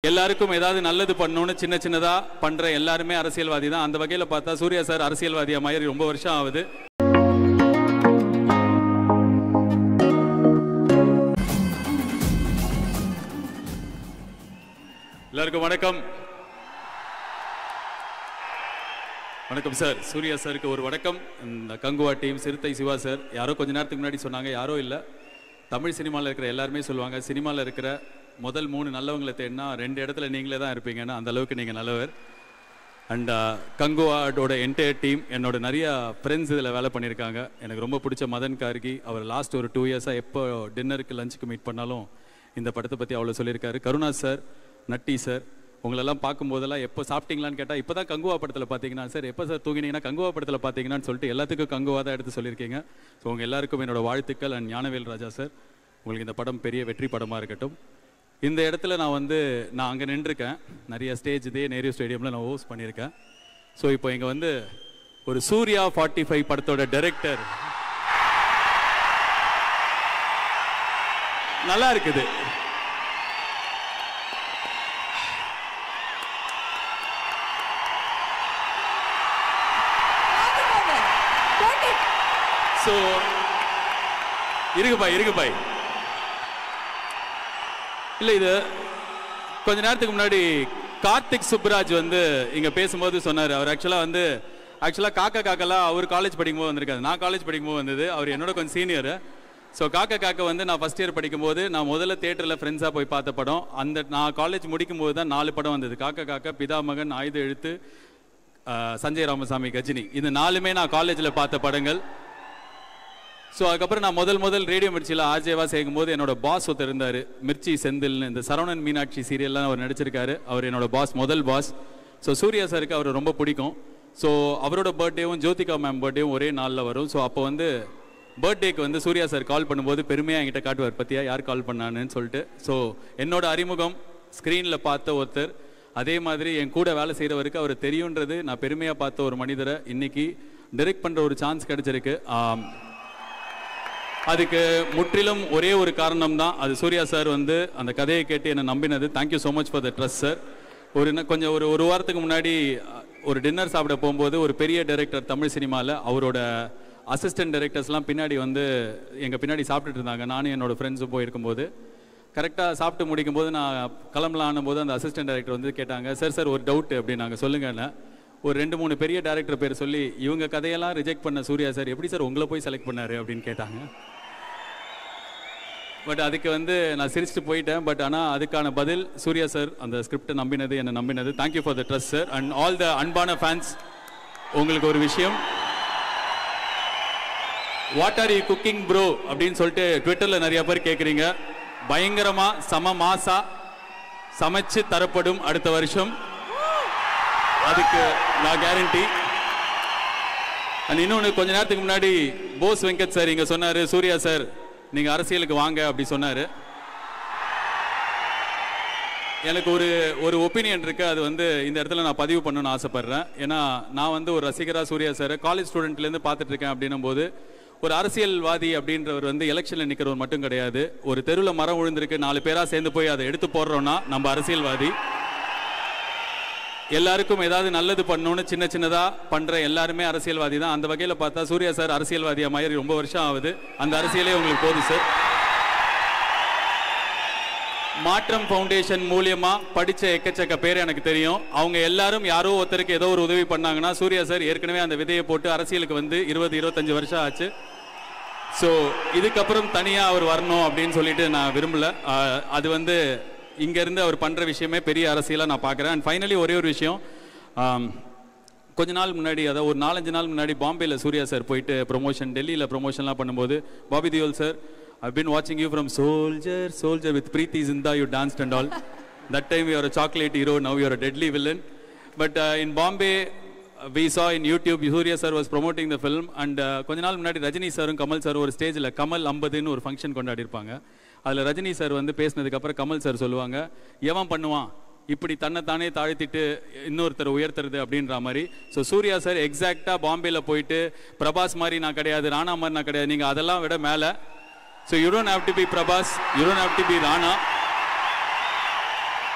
எல்லாருக்கும் ஏதாவது நல்லது பண்ணணும்னு சின்ன சின்னதா பண்ற எல்லாருமே அரசியல்வாதி தான் அந்த வகையில பார்த்தா சூர்யா சார் அரசியல்வாதியா மாதிரி ரொம்ப வருஷம் ஆகுது எல்லாருக்கும் வணக்கம் வணக்கம் சார் சூர்யா சாருக்கு ஒரு வணக்கம் இந்த கங்குவா டீம் சிறுத்தை சிவா சார் யாரோ கொஞ்ச நேரத்துக்கு முன்னாடி சொன்னாங்க யாரோ இல்லை தமிழ் சினிமாவில் இருக்கிற எல்லாருமே சொல்லுவாங்க சினிமாவில் இருக்கிற முதல் மூணு நல்லவங்களை தேடினா ரெண்டு இடத்துல நீங்களே தான் இருப்பீங்கன்னா அந்த அளவுக்கு நீங்கள் நல்லவர் அண்ட் கங்குவாடோட என்டையர் டீம் என்னோட நிறைய ஃப்ரெண்ட்ஸ் இதில் வேலை பண்ணியிருக்காங்க எனக்கு ரொம்ப பிடிச்ச மதன் கார்கி அவர் லாஸ்ட் ஒரு டூ இயர்ஸாக எப்போ டின்னருக்கு லஞ்சுக்கு மீட் பண்ணாலும் இந்த படத்தை பற்றி அவ்வளோ சொல்லியிருக்காரு கருணா சார் நட்டி சார் உங்களெல்லாம் பார்க்கும்போதெல்லாம் எப்போ சாப்பிட்டீங்களான்னு கேட்டால் இப்போ தான் கங்குவா படத்தில் பார்த்தீங்கன்னா சார் எப்போ சார் தூங்கினீங்கன்னா கங்குவா படத்தில் பார்த்தீங்கன்னான்னு சொல்லிட்டு எல்லாத்துக்கும் கங்குவா தான் எடுத்து சொல்லியிருக்கீங்க ஸோ உங்கள் எல்லாருக்கும் என்னோட வாழ்த்துக்கள் அண்ட் ஞானவேல் ராஜா சார் உங்களுக்கு இந்த படம் பெரிய வெற்றி படமாக இருக்கட்டும் இந்த இடத்துல நான் வந்து நான் அங்கே நின்றுருக்கேன் நிறைய ஸ்டேஜ் இதே நேரு ஸ்டேடியமில் நான் ஹோஸ்ட் பண்ணியிருக்கேன் ஸோ இப்போ இங்கே வந்து ஒரு சூர்யா ஃபார்ட்டி ஃபைவ் படத்தோட டைரக்டர் நல்லா இருக்குது ஸோ இருக்கு பாய் இருக்கு பாய் இல்லை இது கொஞ்ச நேரத்துக்கு முன்னாடி கார்த்திக் சுப்ராஜ் வந்து இங்கே பேசும்போது சொன்னார் அவர் ஆக்சுவலாக வந்து ஆக்சுவலாக காக்கா காக்கெல்லாம் அவர் காலேஜ் படிக்கும்போது வந்திருக்காரு நான் காலேஜ் படிக்கும்போது வந்தது அவர் என்னோட கொஞ்சம் சீனியர் ஸோ காக்கா காக்கா வந்து நான் ஃபஸ்ட் இயர் படிக்கும்போது நான் முதல்ல தேட்டரில் ஃப்ரெண்ட்ஸாக போய் பார்த்த படம் அந்த நான் காலேஜ் முடிக்கும்போது தான் நாலு படம் வந்தது காக்கா காக்கா பிதாமகன் ஆயுத எழுத்து ஆஹ், சஞ்சய் ராமசாமி கஜினி இது நாலுமே நான் காலேஜில் பார்த்த படங்கள் ஸோ அதுக்கப்புறம் நான் முதல் முதல் ரேடியோ மிர்ச்சியில் ஆர்ஜேவா சேர்க்கும்போது என்னோட பாஸ் ஒருத்தர் இருந்தார் மிர்ச்சி செந்தில்னு இந்த சரவணன் மீனாட்சி சீரியல்லாம் அவர் நடிச்சிருக்காரு அவர் என்னோட பாஸ் முதல் பாஸ் ஸோ சூர்யா சாருக்கு அவர் ரொம்ப பிடிக்கும் ஸோ அவரோட பர்த்டேவும் ஜோதிகா மேம் பர்த்டேவும் ஒரே நாளில் வரும் ஸோ அப்போ வந்து பர்த்டேக்கு வந்து சூர்யா சார் கால் பண்ணும்போது பெருமையாக என்கிட்ட காட்டுவார் பற்றியா யார் கால் பண்ணான்னு சொல்லிட்டு ஸோ என்னோட அறிமுகம் ஸ்க்ரீனில் பார்த்த ஒருத்தர் அதே மாதிரி என் கூட வேலை செய்கிறவருக்கு அவர் தெரியுன்றது நான் பெருமையாக பார்த்த ஒரு மனிதரை இன்னைக்கு டைரக்ட் பண்ணுற ஒரு சான்ஸ் கிடைச்சிருக்கு ஆம், அதுக்கு முற்றிலும் ஒரே ஒரு காரணம் தான் அது சூர்யா சார் வந்து அந்த கதையை கேட்டு என்னை நம்பினது thank you so much for the trust sir ஒரு இன்னும் கொஞ்சம் ஒரு ஒரு வாரத்துக்கு முன்னாடி அஹ், ஒரு டின்னர் சாப்பிட போகும்போது ஒரு பெரிய டைரக்டர் தமிழ் சினிமாவில் அவரோட அசிஸ்டன்ட் டைரக்டர்ஸ்லாம் பின்னாடி வந்து எங்கள் பின்னாடி சாப்பிட்டுட்டு இருந்தாங்க நானும் என்னோட ஃப்ரெண்ட்ஸும் போயிருக்கும்போது கரெக்டாக சாப்பிட்டு முடிக்கும் போது நான் கிளம்பலான்னும் போது அந்த அசிஸ்டன்ட் டைரக்டர் வந்து கேட்டாங்க சார் சார் ஒரு டவுட் அப்படின்னாங்க சொல்லுங்கன்னு ஒரு ரெண்டு மூணு பெரிய டைரக்டர் பேர் சொல்லி இவங்க கதையெல்லாம் ரிஜெக்ட் பண்ண சூர்யா சார் எப்படி சார் உங்களை போய் செலக்ட் பண்ணாரு அப்படின்னு கேட்டாங்க பட் அதுக்கு வந்து நான் சிரிச்சுட்டு போயிட்டேன் பட் ஆனால் அதுக்கான பதில் சூர்யா சார் அந்த ஸ்கிரிப்டை நம்பினது என்னை நம்பினது thank you for the trust sir and all the அன்பான ஃபேன்ஸ் உங்களுக்கு ஒரு விஷயம் what are you cooking bro அப்படின்னு சொல்லிட்டு ட்விட்டரில் நிறைய பேர் கேட்குறீங்க பயங்கரமா சம மாசா சமைச்சு தரப்படும் அடுத்த வருஷம் அதுக்கு நான் கேரண்டி அண்ட் இன்னொன்று கொஞ்ச நேரத்துக்கு முன்னாடி போஸ் வெங்கட் சார் இங்கே சொன்னார் சூர்யா சார் நீங்கள் அரசியலுக்கு வாங்க அப்படி சொன்னார் எனக்கு ஒரு ஒரு ஒப்பீனியன் இருக்கு அது வந்து இந்த இடத்துல நான் பதிவு பண்ணணும்னு ஆசைப்படுறேன் ஏன்னா நான் வந்து ஒரு ரசிகரா சூர்யா சார் காலேஜ் ஸ்டூடெண்ட்லேருந்து பார்த்துட்டு இருக்கேன் அப்படின்னும் போது ஒரு அரசியல்வாதி அப்படின்றவர் வந்து எலெக்ஷனில் நிற்கிறவர் மட்டும் கிடையாது ஒரு தெருவில் மரம் விழுந்திருக்கு நாலு பேரா சேர்ந்து போய் அதை எடுத்து போடுறோம்னா நம்ம அரசியல்வாதி எல்லாருக்கும் ஏதாவது நல்லது பண்ணணும்னு சின்ன சின்னதா பண்ற எல்லாருமே அரசியல்வாதி தான் அந்த வகையில பார்த்தா சூர்யா சார் அரசியல்வாதியா மாதிரி ரொம்ப வருஷம் ஆகுது அந்த அரசியலே உங்களுக்கு போதும் சார் மாற்றம் ஃபவுண்டேஷன் மூலியமா படிச்ச எக்கச்சக்க பேர் எனக்கு தெரியும் அவங்க எல்லாரும் யாரோ ஒருத்தருக்கு ஏதோ ஒரு உதவி பண்ணாங்கன்னா சூர்யா சார் ஏற்கனவே அந்த விதையை போட்டு அரசியலுக்கு வந்து இருபது இருபத்தஞ்சு வருஷம் ஆச்சு ஸோ இதுக்கப்புறம் தனியாக அவர் வரணும் அப்படின்னு சொல்லிட்டு நான் விரும்பல ஆஹ் அது வந்து இங்கேருந்து அவர் பண்ணுற விஷயமே பெரிய அரசியலாக நான் பார்க்குறேன் அண்ட் ஃபைனலி ஒரே ஒரு விஷயம் ஆம், கொஞ்ச நாள் முன்னாடி அதாவது ஒரு நாலஞ்சு நாள் முன்னாடி பாம்பேல சூர்யா சார் போயிட்டு ப்ரொமோஷன் டெல்லியில் ப்ரொமோஷன்லாம் பண்ணும்போது Bobby Deol sir I been வாட்சிங் you from soldier soldier with Preity Zinta you danced and all that time you're a chocolate hero now you're a deadly villain but in Bombay we saw in YouTube Suriya sir was promoting the film and கொஞ்ச நாள் முன்னாடி ரஜினி சாரும் Kamal sir ஒரு ஸ்டேஜில் கமல் ஐம்பதுன்னு ஒரு function கொண்டாடி இருப்பாங்க அதில் ரஜினி சார் வந்து பேசினதுக்கப்புறம் கமல் சார் சொல்லுவாங்க எவன் பண்ணுவான் இப்படி தன்னைத்தானே தாழ்த்திட்டு இன்னொருத்தர் உயர்த்துறது அப்படின்ற மாதிரி ஸோ சூர்யா சார் எக்ஸாக்டாக பாம்பேல போயிட்டு பிரபாஸ் மாதிரி நான் கிடையாது ராணா மாதிரி நான் கிடையாது நீங்கள் அதெல்லாம் விட மேலே so you don't have to be Prabhas you don't have to be Rana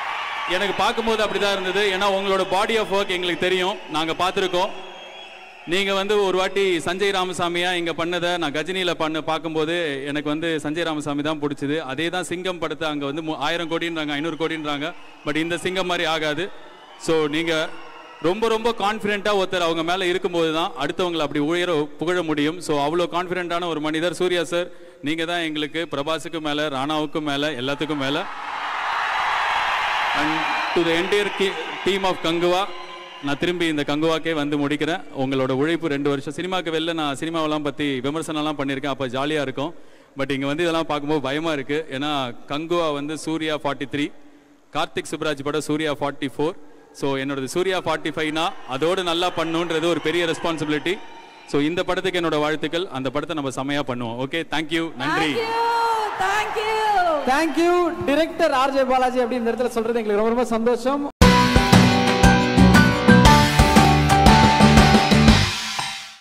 எனக்கு பார்க்கும்போது அப்படிதான் இருந்தது ஏன்னா உங்களோட பாடி ஆஃப் ஒர்க் எங்களுக்கு தெரியும் நாங்கள் பார்த்துருக்கோம் நீங்கள் வந்து ஒரு வாட்டி சஞ்சய் ராமசாமியா இங்கே பண்ணதை நான் கஜினியில் பண்ண பார்க்கும்போது எனக்கு வந்து சஞ்சய் ராமசாமி தான் பிடிச்சது அதே தான் சிங்கம் படத்தை அங்கே வந்து மு- ஆயிரம் கோடின்றாங்க ஐநூறு கோடின்றாங்க பட் இந்த சிங்கம் மாதிரி ஆகாது ஸோ நீங்கள் ரொம்ப ரொம்ப கான்ஃபிடென்ட்டாக ஒருத்தர் அவங்க மேலே இருக்கும்போது தான் அடுத்தவங்களை அப்படி உயர புகழ முடியும் ஸோ அவ்வளோ கான்ஃபிடென்ட்டான ஒரு மனிதர் சூர்யா சார் நீங்கள் தான் எங்களுக்கு பிரபாஸுக்கு மேலே ராணாவுக்கும் மேலே எல்லாத்துக்கும் மேலே and to the entire team of Kanguva நான் திரும்பி இந்த கங்குவாக்கே வந்து முடிக்கிறேன் உங்களோட உழைப்பு ரெண்டு வருஷம் சினிமாக்கு வெளில நான் சினிமாவெல்லாம் பற்றி விமர்சனம்லாம் பண்ணியிருக்கேன் அப்போ ஜாலியாக இருக்கும் பட் இங்கே வந்து இதெல்லாம் பார்க்கும்போது பயமாக இருக்குது ஏன்னா கங்குவா வந்து சூர்யா ஃபார்ட்டி த்ரீ கார்த்திக் சுப்ராஜ் படம் சூர்யா ஃபார்ட்டி ஃபோர் ஸோ என்னோடது சூர்யா ஃபார்ட்டி ஃபைவ்னா அதோடு நல்லா பண்ணுன்றது ஒரு பெரிய ரெஸ்பான்சிபிலிட்டி ஸோ இந்த படத்துக்கு என்னோட வாழ்த்துக்கள் அந்த படத்தை நம்ம செமையாக பண்ணுவோம் ஓகே தேங்க்யூ நன்றி thank you thank you director RJ Balaji அப்படின்னு இந்த இடத்துல சொல்றது எங்களுக்கு ரொம்ப ரொம்ப சந்தோஷம்